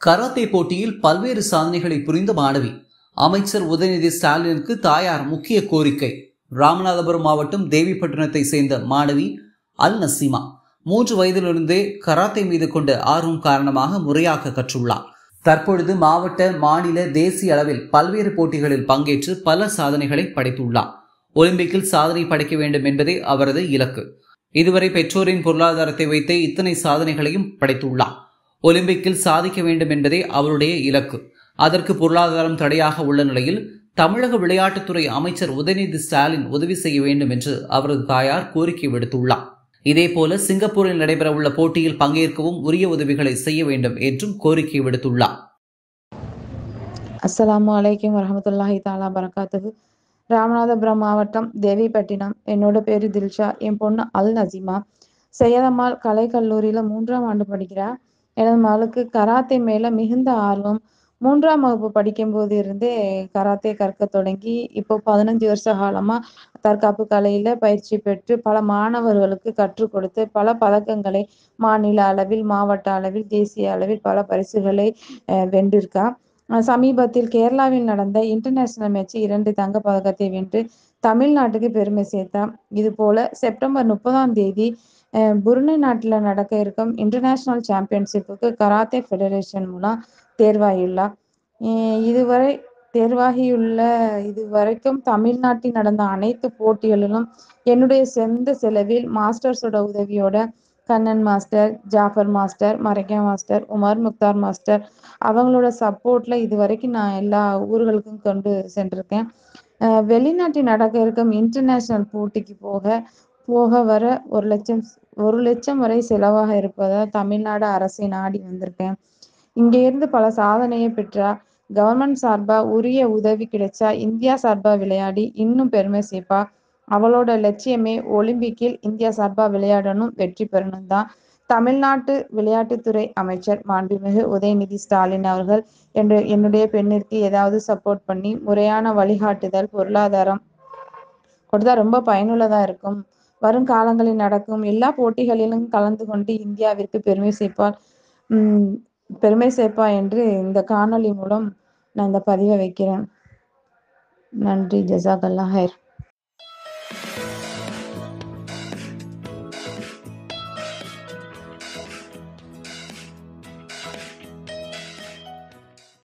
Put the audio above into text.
karate போட்டியில் பல்வேறு சாதனைகளை புரிந்த மாணவி அமைச்சர் உதயநிதி ஸ்டாலினுக்கு தாயார் முக்கிய கோரிக்கை ராமநாதபுரம் மாவட்டம் தேவிப்பட்டினத்தை சேர்ந்த மாணவி அல் நசீமா மூன்று வயதிலிருந்தே கராத்தே மீது கொண்ட ஆர்வம் காரணமாக முறையாக கற்றுள்ளார் தற்பொழுது மாவட்ட மாநில தேசிய அளவில் பல்வேறு போட்டிகளில் பங்கேற்று பல சாதனைகளை படைத்துள்ளார் ஒலிம்பிக்கில் சாதனை படைக்க வேண்டும் என்பதே அவரது இலக்கு இதுவரை பெற்றோரின் பொருளாதாரத்தை வைத்தே இத்தனை சாதனைகளையும் படைத்துள்ளார் ஒலிம்பிக்கில் சாதிக்க வேண்டும் என்பதே அவருடைய இலக்கு அதற்கு பொருளாதாரம் தடையாக உள்ள நிலையில் தமிழக விளையாட்டுத்துறை அமைச்சர் உதயநிதி ஸ்டாலின் உதவி செய்ய வேண்டும் என்று அவரது தாயார் கோரிக்கை விடுத்துள்ளார் இதேபோல சிங்கப்பூரில் நடைபெறவுள்ள போட்டியில் பங்கேற்கவும் உரிய உதவிகளை செய்ய வேண்டும் என்றும் கோரிக்கை விடுத்துள்ளார் அஸ்ஸலாமு அலைக்கும் வரஹமத்துல்லாஹி தாலா பரகாத்துஹு ராமநாதபுரம் மாவட்டம் தேவிப்பட்டினம் என்னோட பேரு தில்ஷா என் பொண்ணு அல் நசீமா சையதம்மாள் கலை கல்லூரியில மூன்றாம் ஆண்டு படிக்கிறா எனது மகளுக்கு கராத்தே மேல மிகுந்த ஆர்வம் மூன்றாம் வகுப்பு படிக்கும்போது இருந்தே கராத்தே கற்க தொடங்கி இப்போ பதினஞ்சு வருஷ காலமா தற்காப்பு கலையில பயிற்சி பெற்று பல மாணவர்களுக்கு கற்றுக் கொடுத்து பல பதக்கங்களை மாநில அளவில் மாவட்ட அளவில் தேசிய அளவில் பல பரிசுகளை அஹ், வென்றிருக்கா அஹ் சமீபத்தில் கேரளாவில் நடந்த இன்டர்நேஷனல் மேட்ச் இரண்டு தங்க பதக்கத்தை வென்று தமிழ்நாட்டுக்கு பெருமை சேர்த்தா இது போல செப்டம்பர் முப்பதாம் தேதி அஹ், புருனே நாட்டில் நடக்க இருக்கும் இன்டர்நேஷனல் சாம்பியன்ஷிப்புக்கு கராத்தே ஃபெடரேஷன் மூலம் தேர்வாகியுள்ளார் அஹ் இதுவரை தேர்வாகியுள்ள இதுவரைக்கும் தமிழ்நாட்டில் நடந்த அனைத்து போட்டிகளிலும் என்னுடைய சொந்த செலவில் மாஸ்டர்ஸோட உதவியோட Kannan master Jafar master Maraikka master Umar Mukhtar master அவங்களோட சப்போர்ட்ல இது வரைக்கும் நான் எல்லா ஊர்களுக்கும் கொண்டு சென்றிருக்கேன் அஹ் வெளிநாட்டில் நடக்க இருக்கும் இன்டர்நேஷனல் போட்டிக்கு போக போக வர ஒரு லட்சம் ஒரு லட்சம் வரை செலவாக இருப்பதால் தமிழ்நாடு அரசை நாடி வந்திருக்கேன் இங்க இருந்து பல சாதனையை பெற்றா கவர்மெண்ட் சார்பா உரிய உதவி கிடைச்சா இந்தியா சார்பா விளையாடி இன்னும் பெருமை சேர்ப்பா அவளோட லட்சியமே ஒலிம்பிக்கில் இந்தியா சார்பா விளையாடணும் வெற்றி பெறணும் தான் தமிழ்நாட்டு விளையாட்டுத்துறை அமைச்சர் மாண்புமிகு உதயநிதி ஸ்டாலின் அவர்கள் என்று என்னுடைய பெண்ணிற்கு ஏதாவது சப்போர்ட் பண்ணி முறையான வழிகாட்டுதல் பொருளாதாரம் கொடுத்தா ரொம்ப பயனுள்ளதா இருக்கும் வரும் காலங்களில் நடக்கும் எல்லா போட்டிகளிலும் கலந்து கொண்டு இந்தியாவிற்கு பெருமை சேர்ப்பார் உம் பெருமை சேர்ப்பா என்று இந்த காணொளி மூலம் நான் இந்த பதிவை வைக்கிறேன் நன்றி ஜசாக் அல்லாஹ் ஹைர்